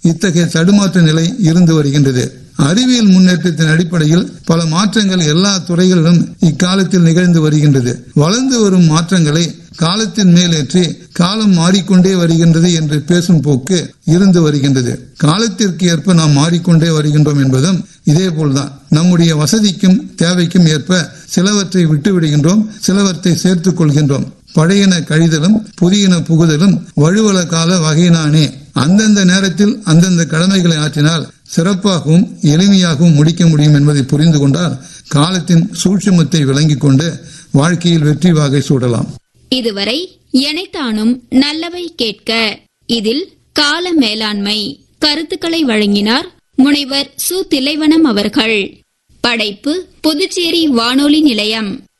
இத்தகைய தடுமாற்ற நிலை இருந்து வருகின்றது அறிவியல் முன்னேற்றத்தின் அடிப்படையில் பல மாற்றங்கள் எல்லா துறைகளிலும் இக்காலத்தில் நிகழ்ந்து வருகின்றது வளர்ந்து வரும் மாற்றங்களை காலத்தின் மேலேற்றி காலம் மாறிக்கொண்டே வருகின்றது என்று பேசும் போக்கு இருந்து வருகின்றது காலத்திற்கு ஏற்ப நாம் மாறிக்கொண்டே வருகின்றோம் என்பதும் இதே போல்தான் நம்முடைய வசதிக்கும் தேவைக்கும் ஏற்ப சிலவற்றை விட்டு விடுகின்றோம் சிலவற்றை சேர்த்துக் கொள்கின்றோம் பழையன கழிதலும் புதியன புகுதலும் வழுவல கால வகையினானே அந்தந்த நேரத்தில் அந்தந்த கடமைகளை ஆற்றினால் சிறப்பாகவும் எளிமையாகவும் முடிக்க முடியும் என்பதை புரிந்து கொண்டால் காலத்தின் சூட்சுமத்தை விளங்கிக் கொண்டு வாழ்க்கையில் வெற்றி வாகை சூடலாம் இதுவரை எனைத்தானும் நல்லவை கேட்க இதில் கால மேலாண்மை கருத்துக்களை வழங்கினார் முனைவர் சு தில்லைவனம் அவர்கள் படைப்பு புதுச்சேரி வானொலி நிலையம்